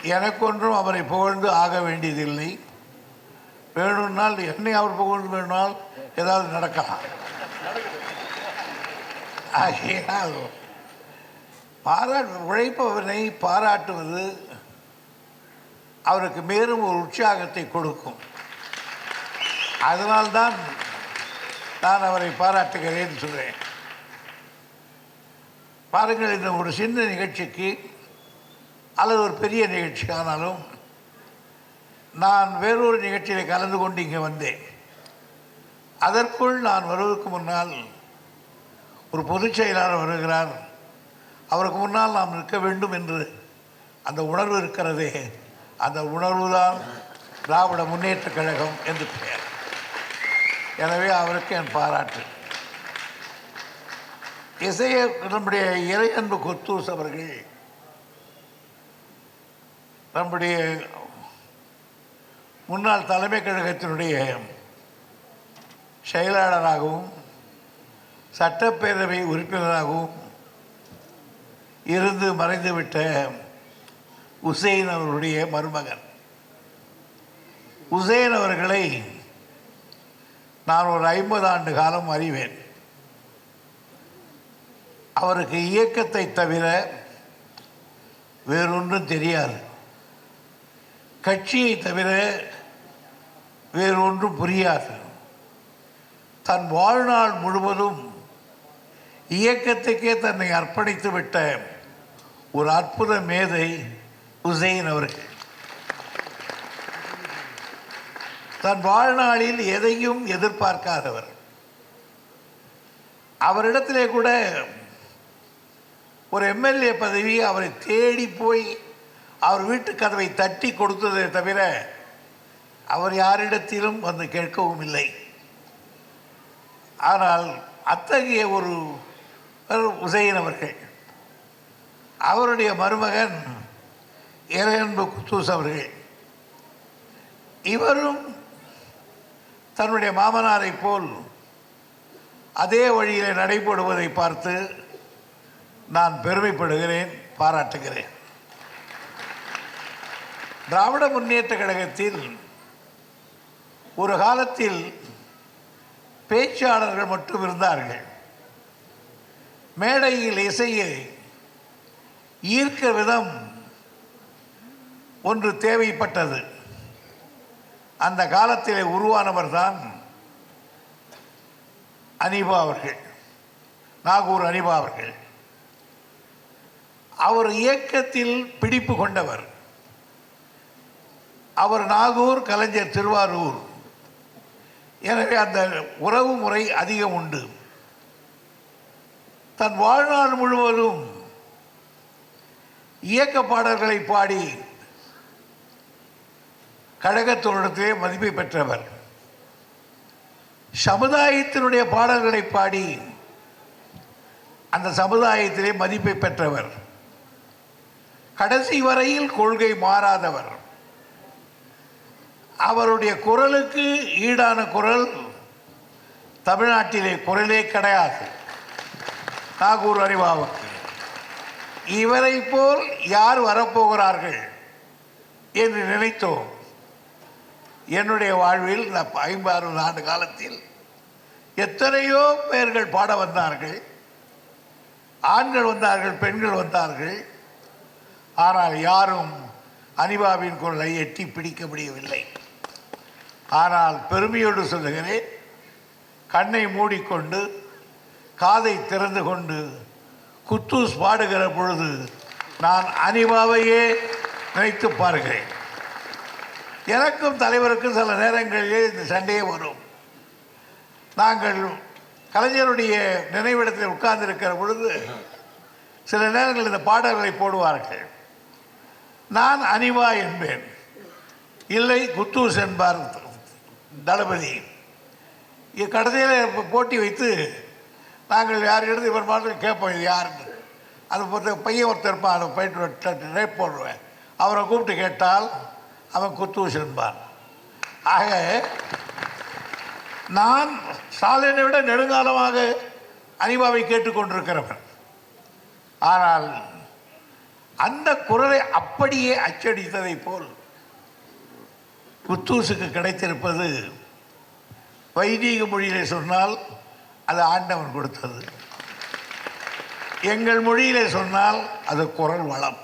எனக்கொன்றும் அவரை புகழ்ந்து ஆக வேண்டியதில்லை வேணும்னால் என்னை அவர் புகழ்ந்து வேணும்னால் ஏதாவது நடக்கலாம் ஆகையினால் பாரா உழைப்பவனை பாராட்டுவது அவருக்கு மேலும் ஒரு உற்சாகத்தை கொடுக்கும் அதனால்தான் நான் அவரை பாராட்டுகிறேன் சொல்கிறேன் பாருங்கள் இந்த ஒரு சின்ன நிகழ்ச்சிக்கு அல்லது ஒரு பெரிய நிகழ்ச்சி ஆனாலும் நான் வேறொரு நிகழ்ச்சியில் கலந்து கொண்டு இங்கே வந்தேன் அதற்குள் நான் வருவதற்கு முன்னால் ஒரு பொதுச் செயலாளர் வருகிறார் அவருக்கு முன்னால் நாம் நிற்க வேண்டும் என்று அந்த உணர்வு இருக்கிறதே அந்த உணர்வு தான் திராவிட முன்னேற்றக் கழகம் என்று பெயர் எனவே அவருக்கு என் பாராட்டு இசைய நம்முடைய இறையன்பு கொத்தூஸ் அவர்கள் நம்முடைய முன்னாள் தலைமை கழகத்தினுடைய செயலாளராகவும் சட்டப்பேரவை உறுப்பினராகவும் இருந்து மறைந்துவிட்ட உசேன் அவருடைய மருமகன் உசேன் அவர்களை நான் ஒரு ஐம்பது ஆண்டு காலம் அறிவேன் அவருக்கு இயக்கத்தை தவிர வேறொன்றும் தெரியாது கட்சியை தவிர வேறொன்றும் புரியாது தன் வாழ்நாள் முழுவதும் இயக்கத்துக்கே தன்னை அர்ப்பணித்து விட்ட ஒரு அற்புத மேதை உசைன் அவர்கள் தன் வாழ்நாளில் எதையும் எதிர்பார்க்காதவர் அவரிடத்திலே கூட ஒரு எம்எல்ஏ பதவி அவரை தேடி போய் அவர் வீட்டு கதவை தட்டி கொடுத்ததை தவிர அவர் யாரிடத்திலும் வந்து கேட்கவும் இல்லை ஆனால் அத்தகைய ஒரு உசைன் அவர்கள் அவருடைய மருமகன் இறையன்பு குத்தூஸ் அவர்கள் இவரும் தன்னுடைய மாமனாரை போல் அதே வழியிலே நடைபெறுவதை பார்த்து நான் பெருமைப்படுகிறேன் பாராட்டுகிறேன் திராவிட முன்னேற்ற கழகத்தில் ஒரு காலத்தில் பேச்சாளர்கள் மட்டும் இருந்தார்கள் மேடையில் இசையை ஈர்க்க விதம் ஒன்று தேவைப்பட்டது அந்த காலத்திலே உருவானவர் தான் அனிபா அவர்கள் நாகூர் அனிபா அவர்கள் அவர் இயக்கத்தில் பிடிப்பு கொண்டவர் அவர் நாகூர் கலைஞர் திருவாரூர் எனவே அந்த உறவு முறை அதிகம் உண்டு தன் வாழ்நாள் முழுவதும் இயக்க பாடல்களை பாடி கழகத்தோடத்திலே மதிப்பை பெற்றவர் சமுதாயத்தினுடைய பாடல்களை பாடி அந்த சமுதாயத்திலே மதிப்பை பெற்றவர் கடைசி வரையில் கொள்கை மாறாதவர் அவருடைய குரலுக்கு ஈடான குரல் தமிழ்நாட்டிலே குரலே கிடையாது நாகூர் அறிவாவுக்கு இவரை போல் யார் வரப்போகிறார்கள் என்று நினைத்தோம் என்னுடைய வாழ்வில் இந்த ஐம்பது ஆண்டு காலத்தில் எத்தனையோ பேர்கள் பாட வந்தார்கள் ஆண்கள் வந்தார்கள் பெண்கள் வந்தார்கள் ஆனால் யாரும் அனிபாவின் குரலை எட்டி பிடிக்க முடியவில்லை ஆனால் பெருமையோடு சொல்லுகிறேன் கண்ணை மூடிக்கொண்டு காதை திறந்து கொண்டு குத்தூஸ் பாடுகிற பொழுது நான் அனிபாவையே நினைத்து பார்க்கிறேன் எனக்கும் தலைவருக்கும் சில நேரங்களிலே இந்த சண்டையே வரும் நாங்கள் கலைஞருடைய நினைவிடத்தில் உட்கார்ந்திருக்கிற பொழுது சில நேரங்களில் இந்த பாடல்களை போடுவார்கள் நான் அனிவா என்பேன் இல்லை குத்தூஸ் என்பார் தளபதி இ- கடைசியில் இப்போ போட்டி வைத்து நாங்கள் யார் எடுத்து இவர் மாதிரி கேட்போம் இது யாருன்னு அது பொறுத்த பையன் ஒருத்தர் இருப்பான் அதை போயிட்டு ரேப் போடுவேன் அவரை கூப்பிட்டு கேட்டால் அவன் குத்தூஸ் என்பான் ஆக நான் ஸ்டாலினை விட நெடுங்காலமாக அனிபாவை கேட்டுக்கொண்டிருக்கிறவன் ஆனால் அந்த குரலை அப்படியே அச்சடித்ததை போல் புத்தூசுக்கு கிடைத்திருப்பது வைதீக மொழியிலே சொன்னால் அது ஆண்டவன் கொடுத்தது எங்கள் மொழியிலே சொன்னால் அது குரல் வளம்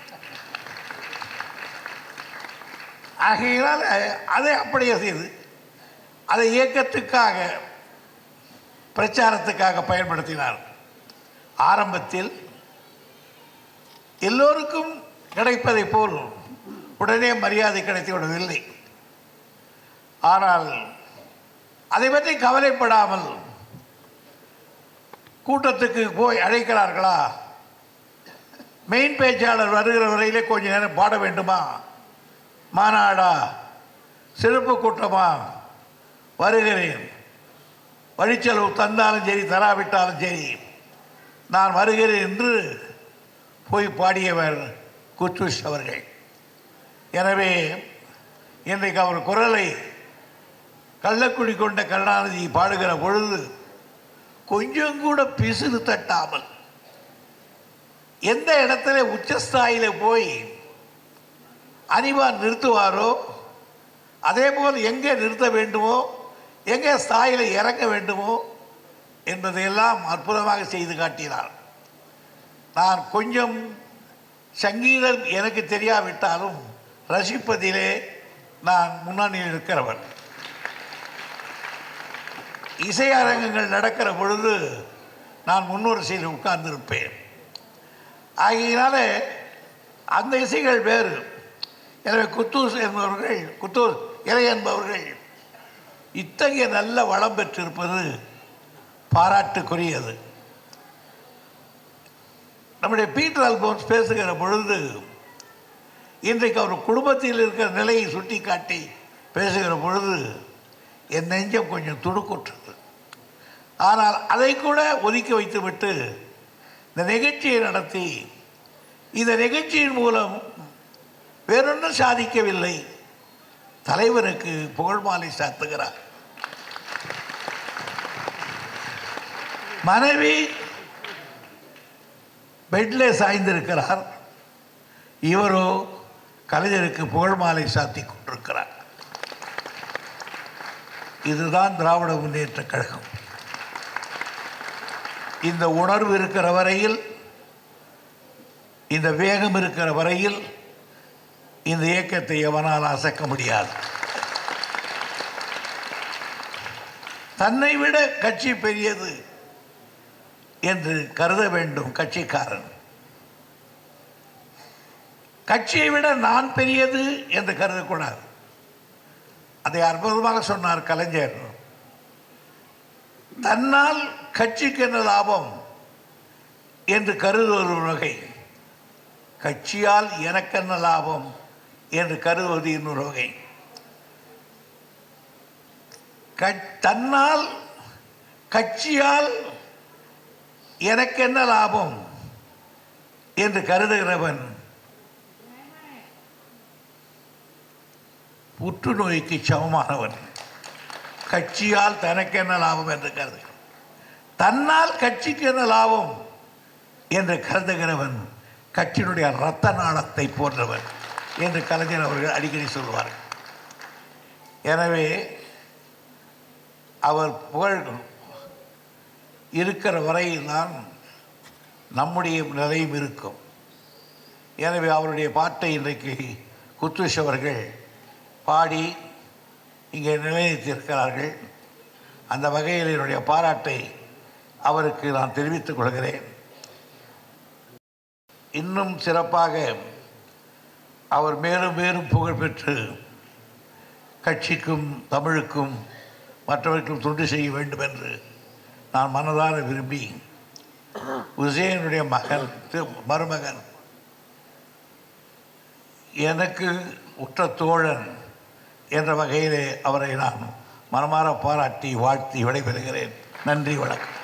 ஆகையினால் அதை அப்படியே செய்து அதை இயக்கத்துக்காக பிரச்சாரத்துக்காக பயன்படுத்தினார் ஆரம்பத்தில் எல்லோருக்கும் கிடைப்பதைப் போல் உடனே மரியாதை கிடைத்து விடவில்லை ஆனால் அதை பற்றி கவலைப்படாமல் கூட்டத்துக்கு போய் அழைக்கிறார்களா மெயின் பேச்சாளர் வருகிற வரையிலே கொஞ்ச நேரம் பாட வேண்டுமா மாநாடா சிறப்பு கூட்டமா வருகிறேன் வழிச்செலவு தந்தாலும் சரி தராவிட்டாலும் சரி நான் வருகிறேன் என்று போய் பாடியவர் குத்துஷ் அவர்கள் எனவே இன்றைக்கு அவர் குரலை கள்ளக்குடி கொண்ட கருணாநிதி பாடுகிற பொழுது கொஞ்சம் கூட பிசுறு தட்டாமல் எந்த இடத்துல உச்சஸ்தாயில போய் அனிவான் நிறுத்துவாரோ அதே போல் எங்கே நிறுத்த வேண்டுமோ எங்கே ஸ்தாயில இறங்க வேண்டுமோ என்பதையெல்லாம் அற்புதமாக செய்து காட்டினார் நான் கொஞ்சம் சங்கீதம் எனக்கு தெரியாவிட்டாலும் ரசிப்பதிலே நான் முன்னணியில் இருக்கிறவன் இசை அரங்கங்கள் நடக்கிற பொழுது நான் முன்வரிசையில் உட்கார்ந்திருப்பேன் ஆகையினால அந்த இசைகள் வேறு எனவே குத்தூஸ் என்பவர்கள் குத்தூர் இறை என்பவர்கள் இத்தகைய நல்ல வளம் பெற்றிருப்பது பாராட்டுக்குரியது நம்முடைய பீட்டர் அல்போன்ஸ் பேசுகிற பொழுது இன்றைக்கு அவர் குடும்பத்தில் இருக்கிற நிலையை சுட்டிக்காட்டி பேசுகிற பொழுது என் நெஞ்சம் கொஞ்சம் துடுக்குற்றது ஆனால் அதை கூட ஒதுக்கி வைத்துவிட்டு இந்த நிகழ்ச்சியை நடத்தி இந்த நிகழ்ச்சியின் மூலம் வேறொன்றும் சாதிக்கவில்லை தலைவருக்கு புகழ் மாலை சாத்துகிறார் மனைவி பெட்ல சாய்ந்திருக்கிறார் இவரோ கலைஞருக்கு புகழ் மாலை சாத்தி கொண்டிருக்கிறார் இதுதான் திராவிட முன்னேற்ற கழகம் இந்த உணர்வு இருக்கிற வரையில் இந்த வேகம் இருக்கிற வரையில் இந்த இயக்கத்தை எவனால் அசைக்க முடியாது தன்னை விட கட்சி பெரியது என்று கருத வேண்டும் கட்சிக்காரன் கட்சியை விட நான் பெரியது என்று கருதக்கூடாது அதை அற்புதமாக சொன்னார் கலைஞர் தன்னால் கட்சிக்கு என்ன லாபம் என்று கருதுவது ஒரு வகை கட்சியால் எனக்கென்ன லாபம் என்று கருதுவது இன்னொரு வகை க- தன்னால் கட்சியால் எனக்கென்ன லாபம் என்று கருதுகிறவன் புற்றுநோய்க்கு சமமானவன் கட்சியால் தனக்கென்ன லாபம் என்று கருதுகிறான் தன்னால் கட்சிக்கு என்ன லாபம் என்று கருதுகிறவன் கட்சியினுடைய இரத்த நாளத்தை போன்றவன் என்று கலைஞர் அவர்கள் அடிக்கடி சொல்வார் எனவே அவர் புகழ் இருக்கிற வரையில்தான் நம்முடைய நிலையும் இருக்கும் எனவே அவருடைய பாட்டை இன்றைக்கு குத்துஷ் அவர்கள் பாடி இங்கே நிலைநிறுத்தியிருக்கிறார்கள் அந்த வகையில் என்னுடைய பாராட்டை அவருக்கு நான் தெரிவித்துக் கொள்கிறேன் இன்னும் சிறப்பாக அவர் மேலும் மேலும் புகழ் பெற்று கட்சிக்கும் தமிழுக்கும் மற்றவர்களுக்கும் தொண்டு செய்ய வேண்டும் என்று நான் மனதார விரும்பி உசேனுடைய மகன் தி- மருமகன் எனக்கு உற்ற தோழன் என்ற வகையிலே அவரை நான் மனமாற பாராட்டி வாழ்த்தி விடைபெறுகிறேன் நன்றி வணக்கம்